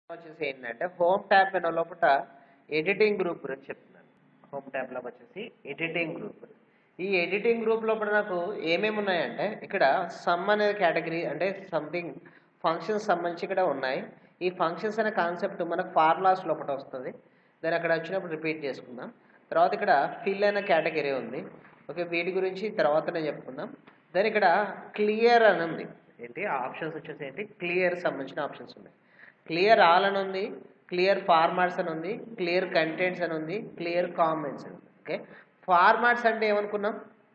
వచ్చేసి ఏంటంటే home tab menu లోపల ఎడిటింగ్ గ్రూప్ గురించి చెప్తున్నాను హోమ్ ట్యాబ్లో వచ్చేసి ఎడిటింగ్ గ్రూప్ ఈ ఎడిటింగ్ గ్రూప్ లోపల నాకు ఏమేమి ఉన్నాయంటే ఇక్కడ సమ్ అనే కేటగిరీ అంటే సంథింగ్ ఫంక్షన్స్ సంబంధించి ఇక్కడ ఉన్నాయి ఈ ఫంక్షన్స్ అనే కాన్సెప్ట్ మనకు ఫార్ములాస్ లోపల వస్తుంది దాన్ని అక్కడ వచ్చినప్పుడు రిపీట్ చేసుకుందాం తర్వాత ఇక్కడ ఫిల్ అనే కేటగిరీ ఉంది ఓకే వీటి గురించి తర్వాతనే చెప్పుకుందాం దాని ఇక్కడ క్లియర్ అని ఉంది ఏంటి ఆప్షన్స్ వచ్చేసి ఏంటి క్లియర్ సంబంధించిన ఆప్షన్స్ ఉన్నాయి క్లియర్ ఆల్ అని ఉంది క్లియర్ ఫార్మాట్స్ అని ఉంది క్లియర్ కంటెంట్స్ అని ఉంది క్లియర్ కామెంట్స్ అని ఉంది ఓకే ఫార్మాట్స్ అంటే ఏమనుకున్నాం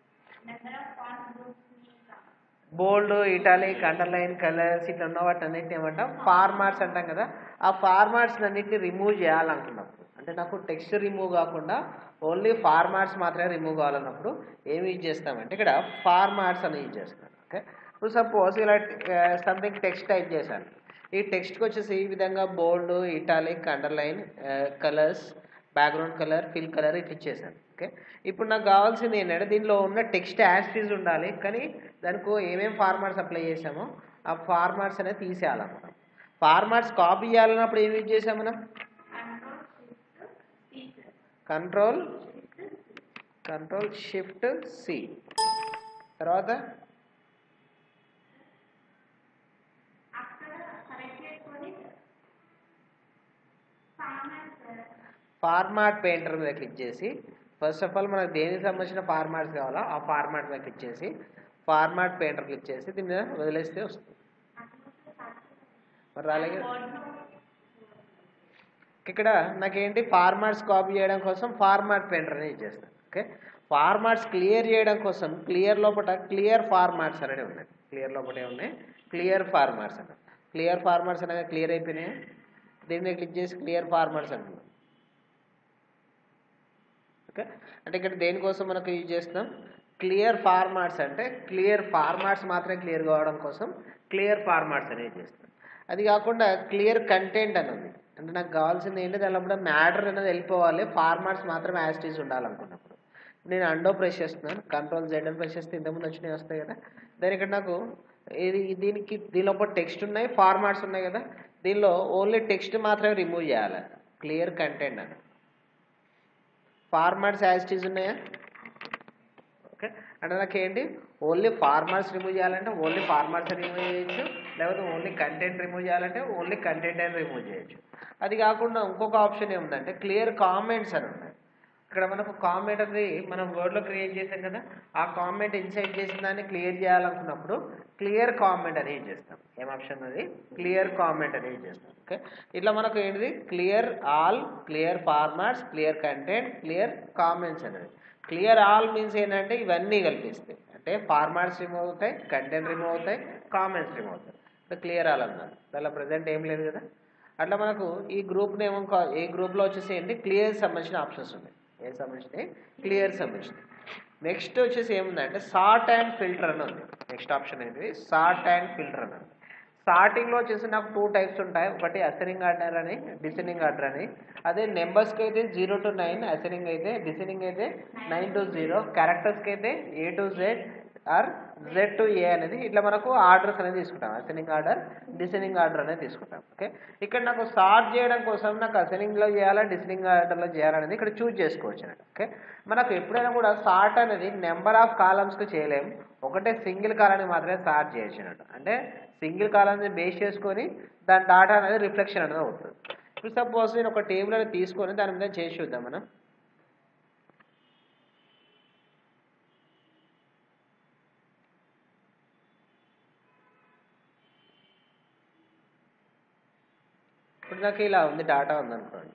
బోల్డ్ ఇటాలిక్ అండర్లైన్ కలర్స్ ఇట్లా ఉన్న వాటి అన్నిటిని ఏమంటాం ఫార్మాట్స్ అంటాం కదా ఆ ఫార్మాట్స్ అన్నిటిని రిమూవ్ చేయాలనుకున్నప్పుడు అంటే నాకు టెక్స్ట్ రిమూవ్ కాకుండా ఓన్లీ ఫార్మాట్స్ మాత్రమే రిమూవ్ కావాలన్నప్పుడు ఏమి యూజ్ చేస్తామంటే ఇక్కడ ఫార్మాట్స్ అని యూజ్ చేస్తాను ఓకే ఇప్పుడు సపోజ్ ఇలా సంథింగ్ టెక్స్ట్ టైప్ చేశాను ఈ టెక్స్ట్కి వచ్చేసి ఈ విధంగా bold italic underline colours background colour fill colour ఇట్లా ఇచ్చేసాను ఓకే ఇప్పుడు నాకు కావాల్సింది ఏంటంటే దీనిలో ఉన్న టెక్స్ట్ యాస్టీజ్ ఉండాలి కానీ దానికి ఏమేమి ఫార్మాట్స్ అప్లై చేసామో ఆ ఫార్మాట్స్ అనేది తీసేయాలి మనం ఫార్మాట్స్ కాపీ చేయాలన్నప్పుడు ఏం యూజ్ చేసాం మనం కంట్రోల్ కంట్రోల్ షిఫ్ట్ సి తర్వాత ఫార్మాట్ పెయింటర్ మీద క్లిక్ చేసి ఫస్ట్ ఆఫ్ ఆల్ మనకు దేనికి సంబంధించిన ఫార్మాట్స్ కావాలో ఆ ఫార్మాట్ మీద క్లిక్ చేసి ఫార్మాట్ పెయింటర్ క్లిక్ చేసి దీని మీద వదిలేస్తే వస్తుంది మరి రాలే కదా? ఇక్కడ నాకేంటి ఫార్మాట్స్ కాపీ చేయడం కోసం ఫార్మాట్ పెయింటర్ అనేది చేస్తాను ఓకే ఫార్మాట్స్ క్లియర్ చేయడం కోసం క్లియర్ లోపల క్లియర్ ఫార్మాట్స్ అనేది ఉన్నాయి క్లియర్ లోపల ఉన్నాయి క్లియర్ ఫార్మాట్స్ అన్న క్లియర్ ఫార్మాట్స్ అనగా క్లియర్ అయిపోయినాయి దీని మీద క్లిక్ చేసి క్లియర్ ఫార్మాట్స్ అంటున్నాం ఓకే అంటే ఇక్కడ దేనికోసం మనకు యూజ్ చేస్తున్నాం క్లియర్ ఫార్మాట్స్ అంటే క్లియర్ ఫార్మాట్స్ మాత్రమే క్లియర్ కావడం కోసం క్లియర్ ఫార్మాట్స్ అనేది చేస్తాం అది కాకుండా క్లియర్ కంటెంట్ అని ఉంది అంటే నాకు కావాల్సింది ఏంటి దానిలో మ్యాటర్ అనేది వెళ్ళిపోవాలి ఫార్మాట్స్ మాత్రమే యాస్టీస్ ఉండాలనుకున్నప్పుడు నేను అండో ప్రెస్ చేస్తున్నాను కంట్రోల్ జెడ్ అని ప్రెస్ చేస్తే ఇంతకుముందు వచ్చినాయి వస్తాయి కదా దాని ఇక్కడ నాకు ఇది దీనికి దీనిలో టెక్స్ట్ ఉన్నాయి ఫార్మాట్స్ ఉన్నాయి కదా దీనిలో ఓన్లీ టెక్స్ట్ మాత్రమే రిమూవ్ చేయాలి క్లియర్ కంటెంట్ అని ఫార్మాట్స్ యాస్టీస్ ఉన్నాయా ఓకే అంటే నాకు ఏంటి ఓన్లీ ఫార్మాట్స్ రిమూవ్ చేయాలంటే ఓన్లీ ఫార్మాట్స్ రిమూవ్ చేయొచ్చు లేకపోతే ఓన్లీ కంటెంట్ రిమూవ్ చేయాలంటే ఓన్లీ కంటెంట్ అని రిమూవ్ చేయొచ్చు అది కాకుండా ఇంకొక ఆప్షన్ ఏముందంటే క్లియర్ కామెంట్స్ అని ఉన్నాయి ఇక్కడ మనకు కామెంట్ అనేది మనం వర్డ్లో క్రియేట్ చేసాం కదా ఆ కామెంట్ ఇన్సైడ్ చేసిన దాన్ని క్లియర్ చేయాలనుకున్నప్పుడు క్లియర్ కామెంట్ అనేది చేస్తాం ఏం ఆప్షన్ అది క్లియర్ కామెంట్ అనేది చేస్తాం ఓకే ఇట్లా మనకు ఏంటిది clear all clear formats clear content clear comments అనేది క్లియర్ ఆల్ మీన్స్ ఏంటంటే ఇవన్నీ కలిపిస్తాయి అంటే ఫార్మాట్స్ రిమూవ్ అవుతాయి కంటెంట్ రిమూవ్ అవుతాయి కామెంట్స్ రిమూవ్ అవుతాయి ఇక్కడ క్లియర్ ఆల్ అన్నారు దానిలో ప్రజెంట్ ఏం లేదు కదా అట్లా మనకు ఈ గ్రూప్ని ఏమో కా- ఈ గ్రూప్లో వచ్చేసి ఏంటి క్లియర్ సంబంధించిన ఆప్షన్స్ ఉన్నాయి ఏం సంబంధించినవి క్లియర్ సంబంధించినవి నెక్స్ట్ వచ్చేసి ఏముందంటే సార్ట్ అండ్ ఫిల్టర్ అని ఉంది నెక్స్ట్ ఆప్షన్ ఏంటి సార్ట్ అండ్ ఫిల్టర్ అని ఉంది స్టార్టింగ్లో వచ్చేసి నాకు టూ టైప్స్ ఉంటాయి ఒకటి అసెనింగ్ ఆర్డర్ అని డిసెండింగ్ ఆర్డర్ అని అదే నెంబర్స్కి అయితే జీరో టు నైన్ అసెనింగ్ అయితే డిసెండింగ్ అయితే నైన్ టు జీరో క్యారెక్టర్స్కి అయితే A to Z or Z to A అనేది ఇట్లా మనకు ఆర్డర్స్ అనేది తీసుకుంటాం అసెనింగ్ ఆర్డర్ డిసెండింగ్ ఆర్డర్ అనేది తీసుకుంటాం ఓకే ఇక్కడ నాకు సార్ట్ చేయడం కోసం నాకు అసెనింగ్లో చేయాలా డిసెండింగ్ ఆర్డర్లో చేయాలనేది ఇక్కడ చూజ్ చేసుకోవచ్చు అన్నట్టు ఓకే మనకు ఎప్పుడైనా కూడా సార్ట్ అనేది నెంబర్ ఆఫ్ కాలమ్స్కి చేయలేం ఒకటే సింగిల్ కాలాన్ని మాత్రమే సార్ట్ చేయొచ్చు అన్నట్టు అంటే సింగిల్ కాలమ్ని బేస్ చేసుకొని దాని డాటా అనేది రిఫ్లెక్షన్ అనేది అవుతుంది ఇప్పుడు సపోజ్ నేను ఒక టేబుల్ అనేది తీసుకొని దాని మీద చేసి చూద్దాం మనం ఇప్పుడు నాకు ఇలా ఉంది డాటా ఉంది అనుకోండి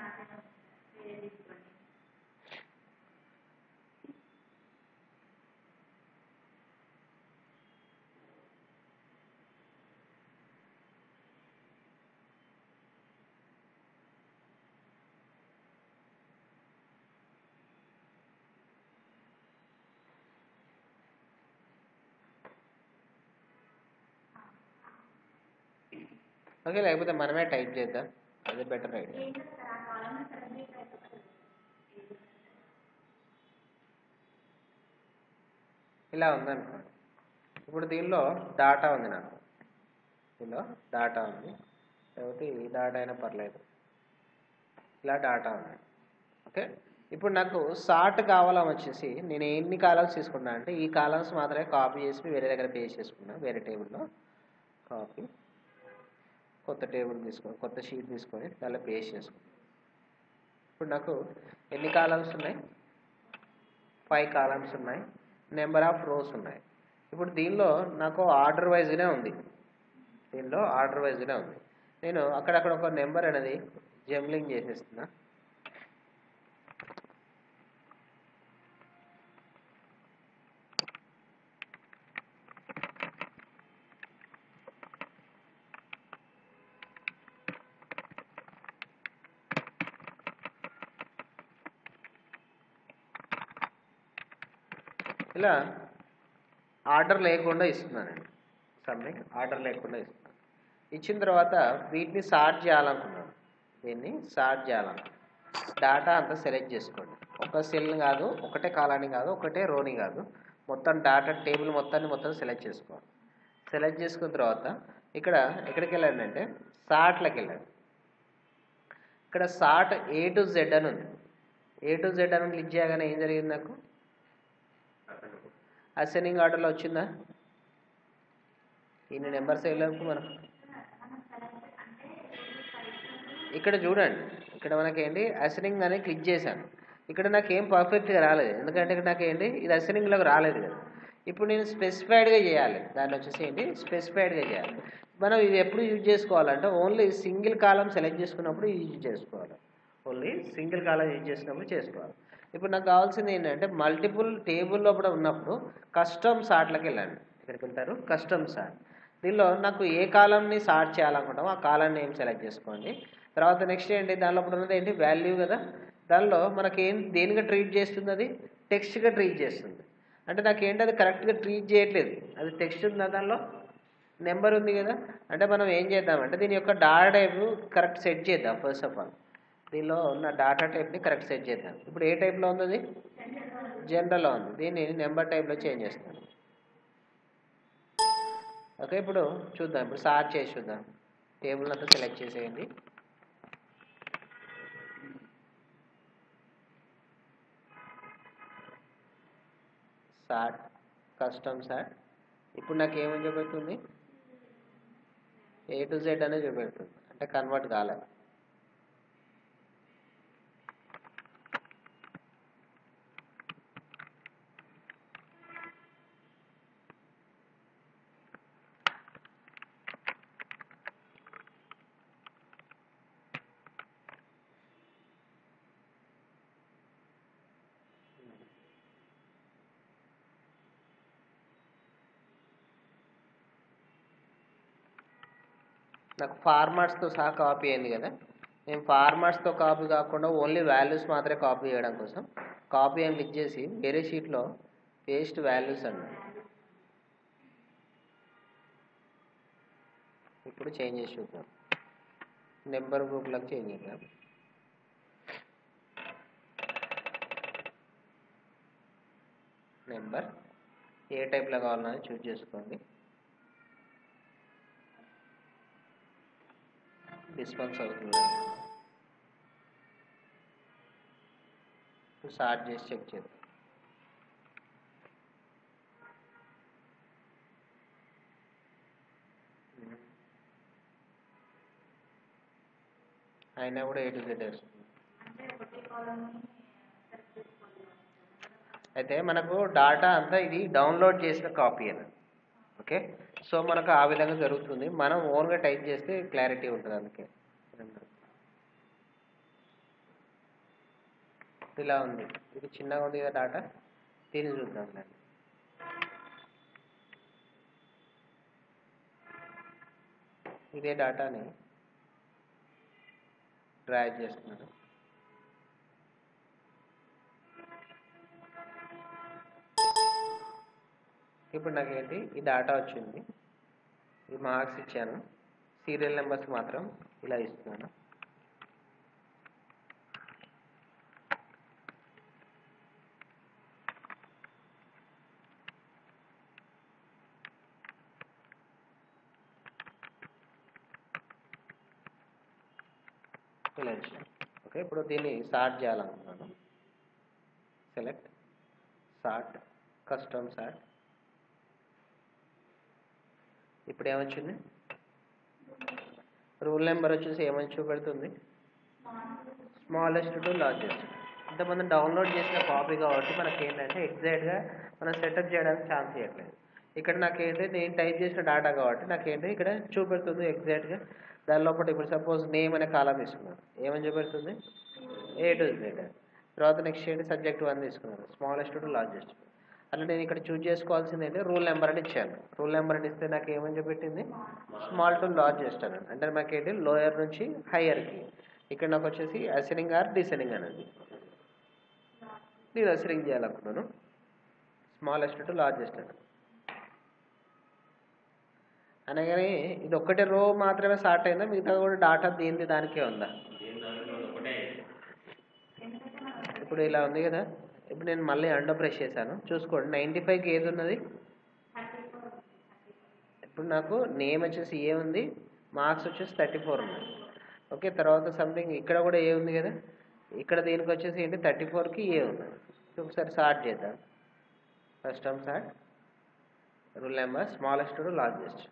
ఓకే లేకపోతే మనమే టైప్ చేద్దాం అదే బెటర్ ఐడియా ఇలా ఉందనుకోండి ఇప్పుడు దీనిలో డాటా ఉంది నాకు దీనిలో డాటా ఉంది లేకపోతే ఈ డాటా అయినా పర్లేదు ఇలా డాటా ఉంది ఓకే ఇప్పుడు నాకు సార్ట్ కావాలని వచ్చేసి నేను ఎన్ని కాలమ్స్ తీసుకున్నా అంటే ఈ కాలమ్స్ మాత్రమే కాపీ చేసి వేరే దగ్గర పేస్ట్ చేసుకున్నా వేరే టేబుల్లో కాపీ కొత్త టేబుల్ తీసుకొని కొత్త షీట్ తీసుకొని దానిలో పేస్ట్ చేసుకున్నాను ఇప్పుడు నాకు ఎన్ని కాలమ్స్ ఉన్నాయి ఫైవ్ కాలమ్స్ ఉన్నాయి నెంబర్ ఆఫ్ రోస్ ఉన్నాయి ఇప్పుడు దీనిలో నాకు ఆర్డర్ వైజ్గానే ఉంది దీనిలో ఆర్డర్ వైజ్గానే ఉంది నేను అక్కడక్కడ ఒక నెంబర్ అనేది జంబ్లింగ్ చేసేస్తున్నా ఇలా ఆర్డర్ లేకుండా ఇస్తున్నానండి సబ్మిట్ ఆర్డర్ లేకుండా ఇస్తున్నాను ఇచ్చిన తర్వాత వీటిని సార్ట్ చేయాలనుకున్నాను దీన్ని సార్ట్ చేయాలనుకున్నాను డాటా అంతా సెలెక్ట్ చేసుకోండి ఒక సెల్ కాదు ఒకటే కాలాని కాదు ఒకటే రోని కాదు మొత్తం డాటా టేబుల్ మొత్తాన్ని మొత్తం సెలెక్ట్ చేసుకోవాలి సెలెక్ట్ చేసుకున్న తర్వాత ఇక్కడ ఎక్కడికి వెళ్ళండి అంటే సార్ట్లోకి వెళ్ళండి ఇక్కడ సార్ట్ ఏ టు జెడ్ అని ఉంది ఏ టు జెడ్ అని క్లిక్ చేయగానే ఏం జరిగింది నాకు అసెండింగ్ ఆర్డర్లో వచ్చిందా ఇన్ని నెంబర్స్ వెళ్ళకు మనకు ఇక్కడ చూడండి ఇక్కడ మనకేంటి అసెండింగ్ అని క్లిక్ చేశాను ఇక్కడ నాకు ఏం పర్ఫెక్ట్గా రాలేదు ఎందుకంటే ఇక్కడ నాకు ఏంటి ఇది అసెండింగ్లోకి రాలేదు కదా ఇప్పుడు నేను స్పెసిఫైడ్గా చేయాలి దాన్ని వచ్చేసి ఏంటి స్పెసిఫైడ్గా చేయాలి మనం ఇది ఎప్పుడు యూజ్ చేసుకోవాలంటే ఓన్లీ సింగిల్ కాలం సెలెక్ట్ చేసుకున్నప్పుడు యూజ్ చేసుకోవాలి ఓన్లీ సింగిల్ కాలం యూజ్ చేసినప్పుడు చేసుకోవాలి ఇప్పుడు నాకు కావాల్సింది ఏంటంటే మల్టిపుల్ టేబుల్ లోపల ఉన్నప్పుడు కస్టమ్ సార్ట్లోకి వెళ్ళండి ఇక్కడికి వెళ్తారు కస్టమ్ సార్ట్ దీనిలో నాకు ఏ కాలంని సార్ట్ చేయాలనుకుంటామో ఆ కాలం నేమ్ సెలెక్ట్ చేసుకోండి తర్వాత నెక్స్ట్ ఏంటి దాని లోపల ఉన్నది ఏంటి వాల్యూ కదా దానిలో మనకి ఏం దేనిగా ట్రీట్ చేస్తుంది అది టెక్స్ట్గా ట్రీట్ చేస్తుంది అంటే నాకు ఏంటి అది కరెక్ట్గా ట్రీట్ చేయట్లేదు అది టెక్స్ట్ ఉందా దానిలో నెంబర్ ఉంది కదా అంటే మనం ఏం చేద్దామంటే దీని యొక్క డాటా టైప్ కరెక్ట్ సెట్ చేద్దాం ఫస్ట్ ఆఫ్ ఆల్ దీనిలో ఉన్న డాటా టైప్ని కరెక్ట్ సెట్ చేద్దాం ఇప్పుడు ఏ టైప్లో ఉంది అది జనరల్లో ఉంది దీన్ని నెంబర్ టైప్లో చేంజ్ చేస్తాను ఓకే ఇప్పుడు చూద్దాం ఇప్పుడు సార్ట్ చేసి చూద్దాం టేబుల్ అంతా సెలెక్ట్ చేసేయండి సార్ట్ కస్టమ్ సార్ట్ ఇప్పుడు నాకు ఏమని చూపెడుతుంది ఏ టు జెడ్ అనే చూపెడుతుంది అంటే కన్వర్ట్ కాలేదు నాకు ఫార్మాట్స్తో సహా కాపీ అయింది కదా నేను ఫార్మాట్స్తో కాపీ కాకుండా ఓన్లీ వాల్యూస్ మాత్రమే కాపీ చేయడం కోసం కాపీ అని క్లిక్ చేసి వేరే షీట్లో పేస్ట్ వాల్యూస్ అన్నాను ఇప్పుడు చేంజ్ చేసి చూద్దాం నెంబర్ గ్రూప్లకు చేంజ్ చేద్దాం నెంబర్ ఏ టైప్లో కావాలన్నది చూస్ చేసుకోండి డిస్పెన్స్ అవుతుంది ఇప్పుడు స్టార్ట్ చేసి చెక్ చేద్దాం అయినా కూడా ఏ టు జెడ్ వస్తుంది అయితే మనకు డాటా అంతా ఇది డౌన్లోడ్ చేసిన కాపీ అని ఓకే సో మనకు ఆ విధంగా జరుగుతుంది మనం ఓన్గా టైప్ చేస్తే క్లారిటీ ఉంటుంది అందుకే ఇలా ఉంది ఇది చిన్నగా ఉంది కదా డాటా దీన్ని చూద్దాం దాన్ని ఇదే డాటాని డ్రాగ్ చేస్తున్నాను ఇప్పుడు నాకు ఏంటి ఈ డాటా వచ్చింది ఈ మార్క్స్ ఇచ్చాను సీరియల్ నెంబర్స్ మాత్రం ఇలా ఇస్తున్నాను సెలెక్ట్ చేయాలి ఓకే ఇప్పుడు దీన్ని సార్ట్ చేయాలనుకున్నాను సెలెక్ట్ సార్ట్ కస్టమ్ సార్ట్ ఇప్పుడు ఏమొచ్చింది రూల్ నెంబర్ వచ్చేసి ఏమని చూపెడుతుంది స్మాలెస్ట్ టు లార్జెస్ట్ ఇంతమంది డౌన్లోడ్ చేసిన కాపీ కాబట్టి మనకి ఏంటంటే ఎగ్జాక్ట్గా మనం సెటప్ చేయడానికి ఛాన్స్ ఇవ్వట్లేదు ఇక్కడ నాకేంటి నేను టైప్ చేసిన డేటా కాబట్టి నాకేంటి ఇక్కడ చూపెడుతుంది ఎగ్జాక్ట్గా దాని లోపల ఇప్పుడు సపోజ్ నేమ్ అనే కాలం తీసుకున్నాను ఏమని చూపెడుతుంది ఏ టు జెడ్ తర్వాత నెక్స్ట్ ఏంటి సబ్జెక్ట్ వన్ తీసుకున్నాను స్మాలెస్ట్ టు లార్జెస్ట్ అట్లా నేను ఇక్కడ చూజ్ చేసుకోవాల్సింది ఏంటి రూల్ నెంబర్ అని ఇచ్చాను రూల్ నెంబర్ అని ఇస్తే నాకు ఏమని చూపెట్టింది స్మాల్ టు లార్జెస్ట్ అని అంటే నాకేంటి లోయర్ నుంచి హయ్యర్కి ఇక్కడ నాకు వచ్చేసి అసెనింగ్ ఆర్ డిసెనింగ్ అనేది నేను అసెనింగ్ చేయాలనుకున్నాను స్మాలెస్ట్ టు లార్జెస్ట్ అని అనగానే ఇది ఒక్కటే రో మాత్రమే స్టార్ట్ అయిందా మిగతా కూడా డాటా దేనిది దానికే ఉందా ఇప్పుడు ఇలా ఉంది కదా ఇప్పుడు నేను మళ్ళీ అండో ప్రెస్ చేశాను చూసుకోండి నైంటీ ఫైవ్కి ఏది ఉన్నది ఇప్పుడు నాకు నేమ్ వచ్చేసి ఏ ఉంది మార్క్స్ వచ్చేసి థర్టీ ఫోర్ ఉన్నాయి ఓకే తర్వాత సంథింగ్ ఇక్కడ కూడా ఏ ఉంది కదా ఇక్కడ దీనికి వచ్చేసి ఏంటి థర్టీ ఫోర్కి ఏ ఉన్నది ఒకసారి సార్ట్ చేద్దాం custom sort rule number smallest to largest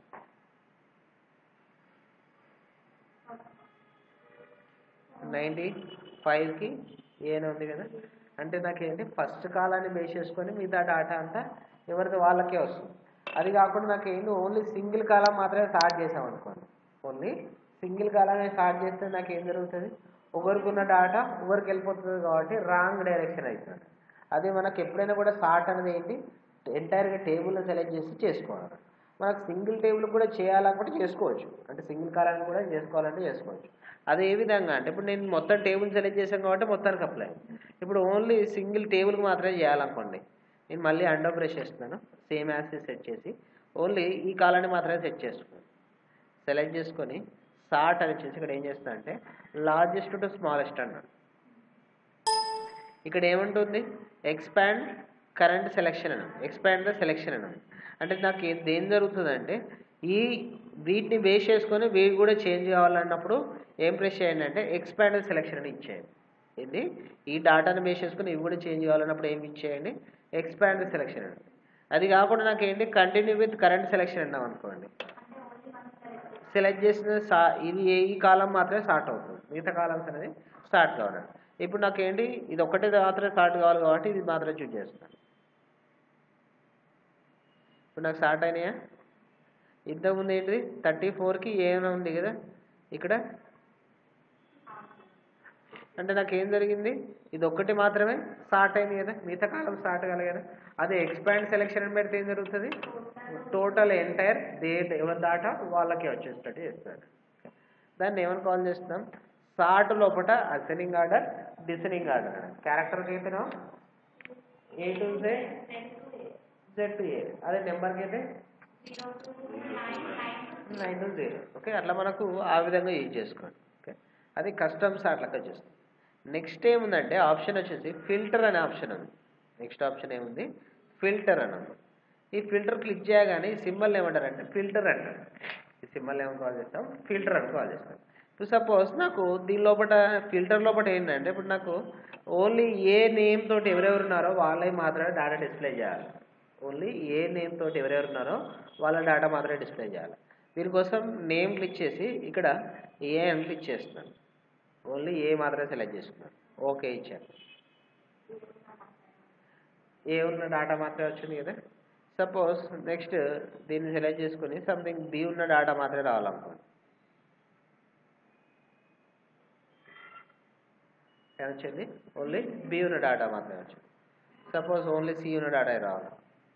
ninety ఫైవ్కి ఏనే ఉంది కదా అంటే నాకేంటి ఫస్ట్ కాలాన్ని బేస్ చేసుకొని మిగతా డాటా అంతా ఎవరిది వాళ్ళకే వస్తుంది అది కాకుండా నాకు ఏంటి ఓన్లీ సింగిల్ కాలం మాత్రమే స్టార్ట్ చేసాం అనుకోండి ఓన్లీ సింగిల్ కాలాన్ని స్టార్ట్ చేస్తే నాకు ఏం జరుగుతుంది ఒకరికి ఉన్న డాటా ఒకరికి వెళ్ళిపోతుంది కాబట్టి రాంగ్ డైరెక్షన్ అవుతుంది అదే మనకు ఎప్పుడైనా కూడా స్టార్ట్ అనేది ఏంటి ఎంటైర్గా టేబుల్ని సెలెక్ట్ చేసి చేసుకోవాలి మనకు సింగిల్ టేబుల్ కూడా చేయాలనుకుంటే చేసుకోవచ్చు అంటే సింగిల్ కాలాన్ని కూడా చేసుకోవాలంటే చేసుకోవచ్చు అది ఏ విధంగా అంటే ఇప్పుడు నేను మొత్తం టేబుల్ సెలెక్ట్ చేశాను కాబట్టి మొత్తానికి అప్లై ఇప్పుడు ఓన్లీ సింగిల్ టేబుల్కి మాత్రమే చేయాలనుకోండి నేను మళ్ళీ అండర్ ప్రెస్ చేస్తున్నాను సేమ్ యాక్సిస్ సెట్ చేసి ఓన్లీ ఈ కాలాన్ని మాత్రమే సెట్ చేస్తున్నాను సెలెక్ట్ చేసుకొని సార్ట్ అని వచ్చేసి ఇక్కడ ఏం చేస్తా అంటే లార్జెస్ట్ టు స్మాలెస్ట్ అన్నాడు ఇక్కడ ఏముంటుంది ఎక్స్పాండ్ కరెంట్ సెలెక్షన్ అని ఎక్స్పాండ్ ద సెలెక్షన్ అని అంటే నాకు ఏ- దేని జరుగుతుందంటే ఈ వీటిని బేస్ చేసుకొని వీటి కూడా చేంజ్ కావాలన్నప్పుడు ఏం ప్రెస్ చేయండి అంటే ఎక్స్పాండ్ సెలెక్షన్ అని ఇచ్చేయండి ఏంటి ఈ డాటాని బేస్ చేసుకొని ఇవి కూడా చేంజ్ కావాలన్నప్పుడు ఏం ఇచ్చేయండి ఎక్స్పాండ్ సెలెక్షన్ అండి అది కాకుండా నాకు ఏంటి కంటిన్యూ విత్ కరెంట్ సెలెక్షన్ అన్నాం అనుకోండి సెలెక్ట్ చేసిన సా ఇది ఏ ఈ కాలం మాత్రమే స్టార్ట్ అవుతుంది మిగతా కాలమ్స్ అనేది స్టార్ట్ కావాలి ఇప్పుడు నాకు ఏంటి ఇది ఒక్కటే మాత్రమే స్టార్ట్ కావాలి కాబట్టి ఇది మాత్రమే చూజ్ చేస్తాను ఇప్పుడు నాకు స్టార్ట్ అయినాయా ఇంతకుముందు ఏంటిది థర్టీ ఫోర్కి ఏమైనా ఉంది కదా ఇక్కడ అంటే నాకు ఏం జరిగింది ఇది ఒక్కటి మాత్రమే స్టార్ట్ అయింది కదా మిగతా కాలం స్టార్ట్ కాలే కదా అదే ఎక్స్పాండ్ సెలెక్షన్ అని పెడితే ఏం జరుగుతుంది టోటల్ ఎంటైర్ దే ఎవరి దాటా వాళ్ళకే వచ్చేటట్టు చేస్తారు దాన్ని ఏమని కాల్ చేస్తున్నాం సార్ట్ లోపల అసెనింగ్ ఆర్డర్ డిసెనింగ్ ఆర్డర్ క్యారెక్టర్కి అయితేనో A to J Z to A అదే నెంబర్కి అయితే నైన్ టు జీరో ఓకే అట్లా మనకు ఆ విధంగా యూజ్ చేసుకోండి ఓకే అది కస్టమ్స్ అట్లా చేస్తాం నెక్స్ట్ ఏముందంటే ఆప్షన్ వచ్చేసి ఫిల్టర్ అనే ఆప్షన్ ఉంది నెక్స్ట్ ఆప్షన్ ఏముంది ఫిల్టర్ అని ఉంది ఈ ఫిల్టర్ క్లిక్ చేయగానే ఈ సింబల్ ఏమంటారంటే ఫిల్టర్ అంటారు ఈ సింబల్ ఏమని కాల్ చేస్తాం ఫిల్టర్ అని కాల్ చేస్తాం ఇప్పుడు సపోజ్ నాకు దీని లోపల ఫిల్టర్ లోపల ఏంటంటే ఇప్పుడు నాకు ఓన్లీ ఏ నేమ్ తోటి ఎవరెవరు ఉన్నారో వాళ్ళే మాత్రమే డేటా డిస్ప్లే చేయాలి ఓన్లీ ఏ నేమ్ తోటి ఎవరెవరు ఉన్నారో వాళ్ళ డేటా మాత్రమే డిస్ప్లే చేయాలి దీనికోసం నేమ్ క్లిక్ చేసి ఇక్కడ ఏ అని క్లిక్ చేస్తున్నాను ఓన్లీ ఏ మాత్రమే సెలెక్ట్ చేసుకున్నాను ఓకే ఇచ్చాను ఏ ఉన్న డేటా మాత్రమే వచ్చింది కదా సపోజ్ నెక్స్ట్ దీన్ని సెలెక్ట్ చేసుకుని సంథింగ్ బి ఉన్న డేటా మాత్రమే రావాలనుకోండి ఏమొచ్చింది ఓన్లీ బి ఉన్న డేటా మాత్రమే వచ్చింది సపోజ్ ఓన్లీ సి ఉన్న డేటా రావాలి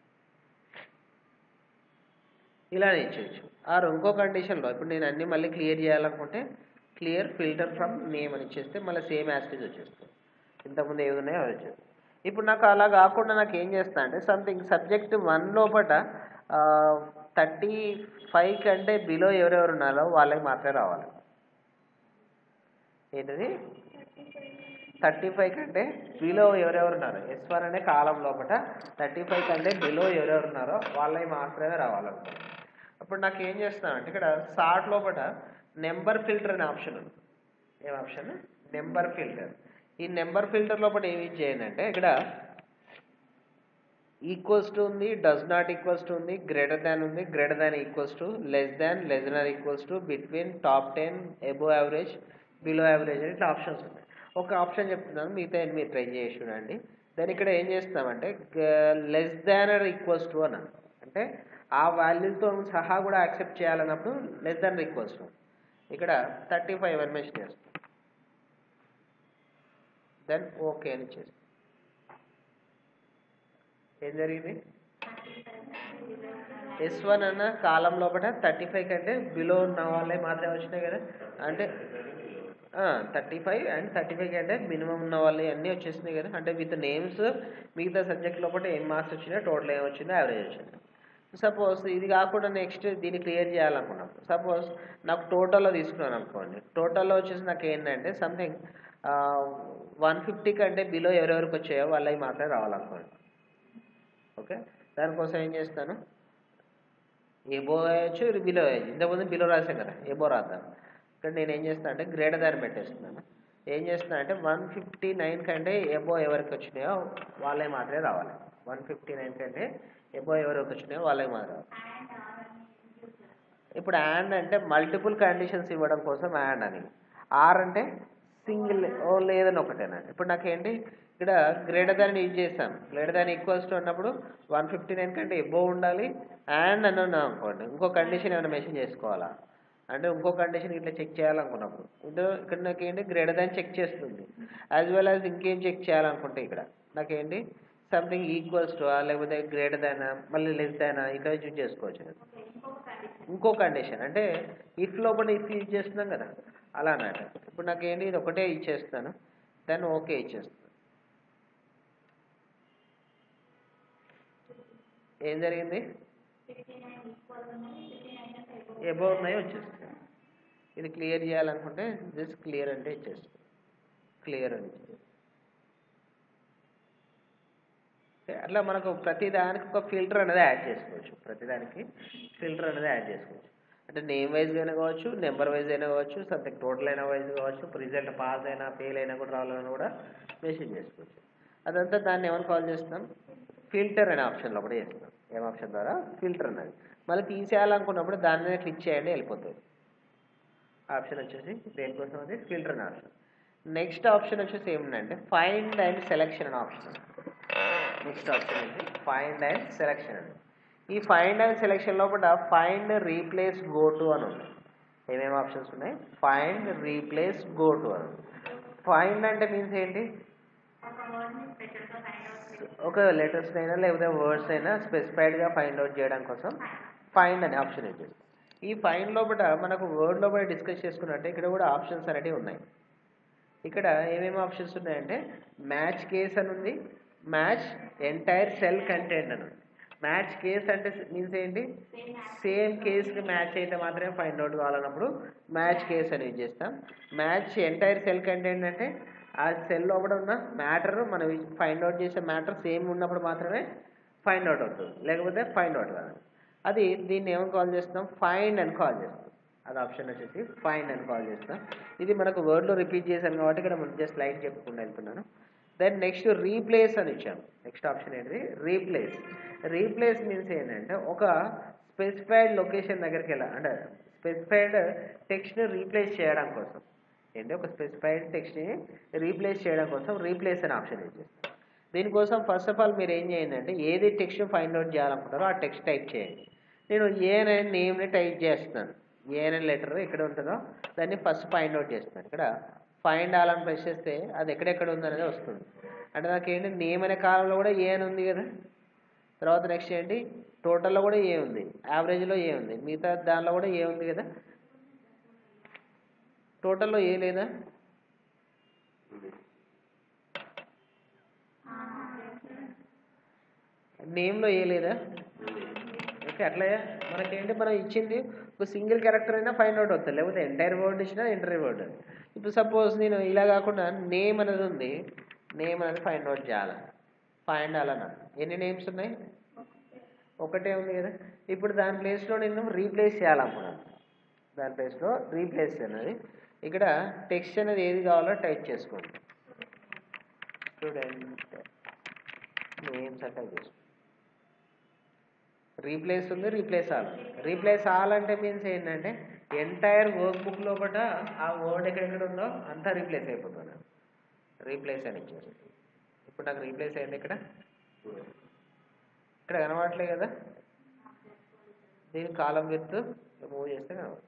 ఇలానే ఇచ్చేయచ్చు ఆరు ఇంకో కండిషన్లో ఇప్పుడు నేను అన్ని మళ్ళీ క్లియర్ చేయాలనుకుంటే క్లియర్ ఫిల్టర్ ఫ్రమ్ నేమ్ అని ఇచ్చేస్తే మళ్ళీ సేమ్ యాస్టేజ్ వచ్చేస్తుంది ఇంతకుముందు ఏవి ఉన్నాయో అవి వచ్చేది ఇప్పుడు నాకు అలా కాకుండా నాకు ఏం చేస్తా అంటే సంథింగ్ సబ్జెక్ట్ వన్ లోపల థర్టీ ఫైవ్ కంటే బిలో ఎవరెవరు ఉన్నారో వాళ్ళకి మాత్రమే రావాలి ఏంటిది థర్టీ ఫైవ్ కంటే బిలో ఎవరెవరు ఉన్నారు ఎస్ వన్ అనే కాలం లోపల థర్టీ ఫైవ్ కంటే బిలో ఎవరెవరు ఉన్నారో వాళ్ళకి మాత్రమే రావాలనుకో అప్పుడు నాకు ఏం చేస్తానంటే ఇక్కడ సార్ట్ లోపల నెంబర్ ఫిల్టర్ అనే ఆప్షన్ ఉంది ఏం ఆప్షన్ నెంబర్ ఫిల్టర్ ఈ నెంబర్ ఫిల్టర్ లోపల ఏమి చేయండి అంటే ఇక్కడ ఈక్వల్స్ టు ఉంది డస్ నాట్ ఈక్వల్స్ టు ఉంది గ్రేటర్ దాన్ ఉంది greater than equals to less than less than equals to between top ten above average below average అని ఇట్లా ఆప్షన్స్ ఉన్నాయి ఒక ఆప్షన్ చెప్తున్నాను మిగతా మీరు ట్రై చేసి చూడండి దాని ఇక్కడ ఏం చేస్తామంటే less than or equals to అన్నాను అంటే ఆ వాల్యూతో సహా కూడా యాక్సెప్ట్ చేయాలన్నప్పుడు లెస్ దాన్ ఈక్వల్స్ టు ఇక్కడ థర్టీ ఫైవ్ అని మెన్షన్ చేస్తాం దెన్ ఓకే అని చేస్తాం ఏం జరిగింది ఎస్ వన్ అన్న కాలం లోపల థర్టీ ఫైవ్ కంటే బిలో ఉన్న వాళ్ళే మాత్రమే వచ్చినాయి కదా అంటే thirty five and thirty five కంటే మినిమం ఉన్న వాళ్ళు అన్నీ వచ్చేసినాయి కదా అంటే విత్ నేమ్స్ మిగతా సబ్జెక్ట్ లోపల ఏం మార్క్స్ వచ్చినాయి టోటల్ ఏం వచ్చిందో యావరేజ్ వచ్చింది సపోజ్ ఇది కాకుండా నెక్స్ట్ దీన్ని క్లియర్ చేయాలనుకున్నాం సపోజ్ నాకు టోటల్లో తీసుకున్నాను అనుకోండి టోటల్లో వచ్చేసి నాకు ఏంటంటే సంథింగ్ వన్ ఫిఫ్టీ కంటే బిలో ఎవరెవరికి వచ్చాయో వాళ్ళవి మాత్రమే రావాలనుకోండి ఓకే దానికోసం ఏం చేస్తాను ఏబో వేయచ్చు బిలో వేయచ్చు ఇంతకుముందు బిలో రాసాం కదా ఏబో రాద్దాం ఇక్కడ నేను ఏం చేస్తాను అంటే గ్రేటర్ దాన్ని పెట్టేస్తున్నాను ఏం చేస్తున్నా అంటే వన్ ఫిఫ్టీ నైన్ కంటే ఎబో ఎవరికి వచ్చినాయో వాళ్ళే మాత్రమే రావాలి వన్ ఫిఫ్టీ నైన్ కంటే ఎబో ఎవరికి వచ్చినాయో వాళ్ళే మాత్రం రావాలి ఇప్పుడు యాడ్ అంటే మల్టిపుల్ కండిషన్స్ ఇవ్వడం కోసం యాడ్ అని ఆర్ అంటే సింగిల్ ఓ లేదని ఒకటేనా ఇప్పుడు నాకేంటి ఇక్కడ గ్రేటర్ దాన్ యూజ్ చేస్తాం గ్రేటర్ దాన్ ఈక్వల్స్ టు అన్నప్పుడు వన్ ఫిఫ్టీ నైన్ కంటే ఎబో ఉండాలి అండ్ అని ఉన్నాం అనుకోండి ఇంకో కండిషన్ ఏమైనా మెన్షన్ చేసుకోవాలా అంటే ఇంకో కండిషన్ ఇట్లా చెక్ చేయాలనుకున్నప్పుడు ఇది ఇక్కడ నాకేంటి గ్రేటర్ దాన్ చెక్ చేస్తుంది యాజ్ వెల్ యాజ్ ఇంకేం చెక్ చేయాలనుకుంటే ఇక్కడ నాకేంటి సంథింగ్ ఈక్వల్స్ టు లేకపోతే గ్రేటర్ దానా మళ్ళీ లెస్ దానా ఇట్లా చూస్ చేసుకోవచ్చు ఇంకో కండిషన్ అంటే ఇఫ్ లోపల ఇఫ్ యూజ్ చేస్తున్నాం కదా అలా అన్నట్టు ఇప్పుడు నాకేంటి ఇది ఒకటే ఇచ్చేస్తాను దాన్ని ఓకే ఇచ్చేస్తాను ఏం జరిగింది ఎబో ఉన్నాయి వచ్చేస్తాయి ఇది క్లియర్ చేయాలనుకుంటే జస్ట్ క్లియర్ అంటే ఇచ్చేస్తాం క్లియర్ అని ఇచ్చేస్తాం. ఓకే, అట్లా మనకు ప్రతి దానికి ఒక ఫిల్టర్ అనేది యాడ్ చేసుకోవచ్చు ప్రతి దానికి ఫిల్టర్ అనేది యాడ్ చేసుకోవచ్చు అంటే నేమ్ వైజ్ అయినా కావచ్చు నెంబర్ వైజ్ అయినా కావచ్చు సంథింగ్ టోటల్ అయినా వైజ్ కావచ్చు రిజల్ట్ పాస్ అయినా ఫెయిల్ అయినా కూడా రావాలని కూడా మెసేజ్ చేసుకోవచ్చు అదంతా దాన్ని ఏమని కాల్ చేస్తాం ఫిల్టర్ అనే ఆప్షన్లో కూడా చేస్తాం ఏం ఆప్షన్ ద్వారా ఫిల్టర్ అన్నది మళ్ళీ తీసేయాలనుకున్నప్పుడు దాని మీద క్లిక్ చేయండి వెళ్ళిపోతుంది ఆప్షన్ వచ్చేసి దేనికోసం అది ఫిల్టర్ అనే ఆప్షన్ నెక్స్ట్ ఆప్షన్ వచ్చేసి ఏమిటంటే ఫైండ్ అండ్ సెలెక్షన్ అనే ఆప్షన్ నెక్స్ట్ ఆప్షన్ ఏంటి ఫైండ్ అండ్ సెలెక్షన్ అని ఈ ఫైండ్ అండ్ సెలెక్షన్ లోపల ఫైండ్ రీప్లేస్ గో టు అని ఉంది ఏమేమి ఆప్షన్స్ ఉన్నాయి ఫైండ్ రీప్లేస్ గో టు అని ఉంది ఫైండ్ అంటే మీన్స్ ఏంటి ఒక లెటర్స్ అయినా లేకపోతే వర్డ్స్ అయినా స్పెసిఫైడ్గా ఫైండ్ అవుట్ చేయడం కోసం ఫైండ్ అనే ఆప్షన్ ఇది ఈ ఫైండ్ లోపల మనకు వర్డ్ లోపల డిస్కస్ చేసుకున్నట్టే ఇక్కడ కూడా ఆప్షన్స్ అనేవి ఉన్నాయి ఇక్కడ ఏమేమి ఆప్షన్స్ ఉన్నాయంటే మ్యాచ్ కేస్ అని ఉంది మ్యాచ్ ఎంటైర్ సెల్ కంటెంట్ అని ఉంది మ్యాచ్ కేస్ అంటే మీన్స్ ఏంటి సేమ్ కేస్కి మ్యాచ్ అయితే మాత్రమే ఫైండ్ అవుట్ కావాలన్నప్పుడు మ్యాచ్ కేస్ అని యూజ్ చేస్తాం మ్యాచ్ ఎంటైర్ సెల్ కంటెంట్ అంటే ఆ సెల్ లోపల ఉన్న మ్యాటర్ మనం ఫైండ్ అవుట్ చేసే మ్యాటర్ సేమ్ ఉన్నప్పుడు మాత్రమే ఫైండ్ అవుట్ అవుతుంది లేకపోతే ఫైండ్ అవుట్ కాదు అది దీన్ని ఏమని కాల్ చేస్తాం ఫైండ్ అని కాల్ చేస్తాం అది ఆప్షన్ వచ్చేసి ఫైండ్ అని కాల్ చేస్తాం ఇది మనకు వర్డ్లో రిపీట్ చేశాను కాబట్టి ఇక్కడ మనం జస్ట్ లైట్ చెప్పుకుంటూ వెళ్తున్నాను దెన్ నెక్స్ట్ రీప్లేస్ అని ఇచ్చాము నెక్స్ట్ ఆప్షన్ ఏంటిది రీప్లేస్ రీప్లేస్ మీన్స్ ఏంటంటే ఒక స్పెసిఫైడ్ లొకేషన్ దగ్గరికి వెళ్ళా అంటే స్పెసిఫైడ్ టెక్స్ట్ని రీప్లేస్ చేయడం కోసం ఏంటి ఒక స్పెసిఫైడ్ టెక్స్ట్ని రీప్లేస్ చేయడం కోసం రీప్లేస్ అనే ఆప్షన్ యూజ్ చేస్తాం దీనికోసం ఫస్ట్ ఆఫ్ ఆల్ మీరు ఏం చేయండి అంటే ఏది టెక్స్ట్ ఫైండ్ అవుట్ చేయాలనుకుంటారో ఆ టెక్స్ట్ టైప్ చేయండి నేను ఏ అనే నేమ్ని టైప్ చేస్తున్నాను ఏ అనే లెటర్ ఎక్కడ ఉంటుందో దాన్ని ఫస్ట్ ఫైండ్ అవుట్ చేస్తున్నాను ఇక్కడ ఫైండ్ ఆల్ అని ప్రెస్ చేస్తే అది ఎక్కడెక్కడ ఉందనేది వస్తుంది అంటే నాకు ఏంటి నేమ్ అనే కాలంలో కూడా ఏ అని ఉంది కదా తర్వాత నెక్స్ట్ ఏంటి టోటల్లో కూడా ఏ ఉంది యావరేజ్లో ఏ ఉంది మిగతా దానిలో కూడా ఏ ఉంది కదా టోటల్లో ఏ లేదా నేమ్లో ఏ లేదా ఓకే అట్లా మనకేంటి మనం ఇచ్చింది ఒక సింగిల్ క్యారెక్టర్ అయినా ఫైండ్ అవుట్ అవుతుంది లేకపోతే ఎంటైర్ వర్డ్ ఇచ్చినా ఎంటైర్ వర్డ్ ఇప్పుడు సపోజ్ నేను ఇలా కాకుండా నేమ్ అనేది ఉంది నేమ్ అనేది ఫైండ్ అవుట్ చేయాలి ఫైండ్ అలా ఎన్ని నేమ్స్ ఉన్నాయి ఒకటే ఉంది కదా ఇప్పుడు దాని ప్లేస్లో నేను రీప్లేస్ చేయాలనుకున్నాను దాని ప్లేస్లో రీప్లేస్ అన్నది ఇక్కడ టెక్స్ట్ అనేది ఏది కావాలో టైప్ చేసుకోండి స్టూడెంట్ నేమ్స్ అంటే చేసుకోండి రీప్లేస్ ఉంది రీప్లేస్ ఆల్ రీప్లేస్ ఆల్ అంటే మీన్స్ ఏంటంటే ఎంటైర్ వర్క్ బుక్ లోపల ఆ వర్డ్ ఎక్కడెక్కడ ఉందో అంతా రీప్లేస్ అయిపోతుంది రీప్లేస్ అని ఇచ్చేసి ఇప్పుడు నాకు రీప్లేస్ అయింది ఇక్కడ ఇక్కడ కనబడట్లే కదా దీని కాలం విత్ మూవ్ చేస్తే కనబడుతుంది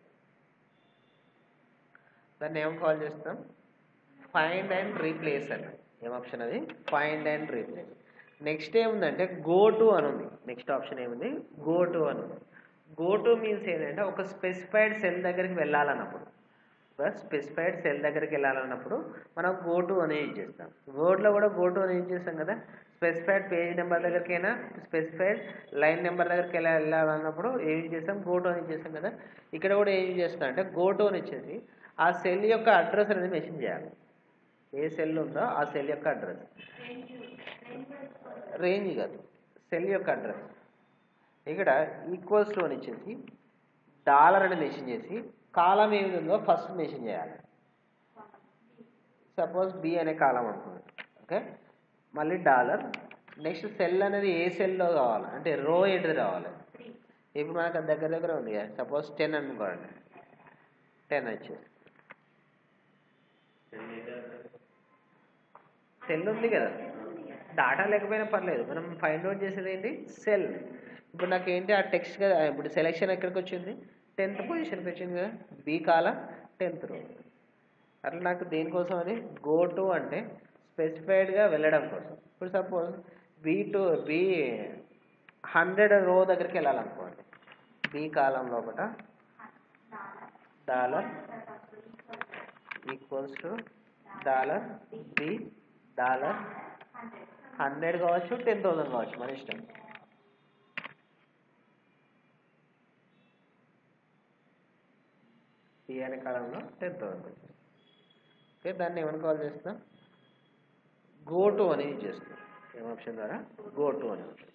దాన్ని ఏం కాల్ చేస్తాం ఫైండ్ అండ్ రీప్లేస్ అని ఏం ఆప్షన్ అది ఫైండ్ అండ్ రీప్లేస్ నెక్స్ట్ ఏముందంటే గో టు అని ఉంది నెక్స్ట్ ఆప్షన్ ఏముంది గో టు అని ఉంది గో టు మీన్స్ ఏంటంటే ఒక స్పెసిఫైడ్ సెల్ దగ్గరికి వెళ్ళాలన్నప్పుడు ఒక స్పెసిఫైడ్ సెల్ దగ్గరికి వెళ్ళాలన్నప్పుడు మనం గో టు అని యూజ్ చేస్తాం వర్డ్లో కూడా గో టు అని యూజ్ చేస్తాం కదా స్పెసిఫైడ్ పేజ్ నెంబర్ దగ్గరికైనా స్పెసిఫైడ్ లైన్ నెంబర్ దగ్గరికి వెళ్ళా వెళ్ళాలన్నప్పుడు ఏం యూజ్ చేస్తాం గో టు అని యూజ్ చేస్తాం కదా ఇక్కడ కూడా ఏం యూజ్ చేస్తాం అంటే గో టు అని ఇచ్చేసి ఆ సెల్ యొక్క అడ్రస్ అనేది మెన్షన్ చేయాలి ఏ సెల్ ఉందో ఆ సెల్ యొక్క అడ్రస్ రేంజ్ కాదు సెల్ యొక్క అడ్రస్ ఇక్కడ ఈక్వల్స్ టు అని ఇచ్చేసి డాలర్ అని మెన్షన్ చేసి కాలం ఏది ఉందో ఫస్ట్ మెన్షన్ చేయాలి సపోజ్ బి అనే కాలం అనుకోండి ఓకే మళ్ళీ డాలర్ నెక్స్ట్ సెల్ అనేది ఏ సెల్లో కావాలి అంటే రో ఏంటిది రావాలి ఇప్పుడు మనకు అది దగ్గర దగ్గర ఉంది కదా సపోజ్ టెన్ అనుకోండి టెన్ వచ్చేసి సెల్ ఉంది కదా డాటా లేకపోయినా పర్లేదు మనం ఫైండ్ అవుట్ చేసేది ఏంటి సెల్ ఇప్పుడు నాకు ఏంటి ఆ టెక్స్ట్ కదా ఇప్పుడు సెలెక్షన్ ఎక్కడికి వచ్చింది టెన్త్ పొజిషన్కి వచ్చింది కదా బీ కాల టెన్త్ రో అట్లా నాకు దేనికోసం అది గో టు అంటే స్పెసిఫైడ్గా వెళ్ళడం కోసం ఇప్పుడు suppose B two B hundred row దగ్గరికి వెళ్ళాలనుకోండి బీ కాలం లోపల dollar equals to dollar B dollar hundred కావచ్చు టెన్ థౌసండ్ కావచ్చు మన ఇష్టం బి అనే కాలంలో టెన్ థౌసండ్ వచ్చింది ఓకే దాన్ని ఏమని కాల్ చేస్తాం గో టు అని యూజ్ చేస్తాం ఏం ఆప్షన్ ద్వారా గో టు అనే ఆప్షన్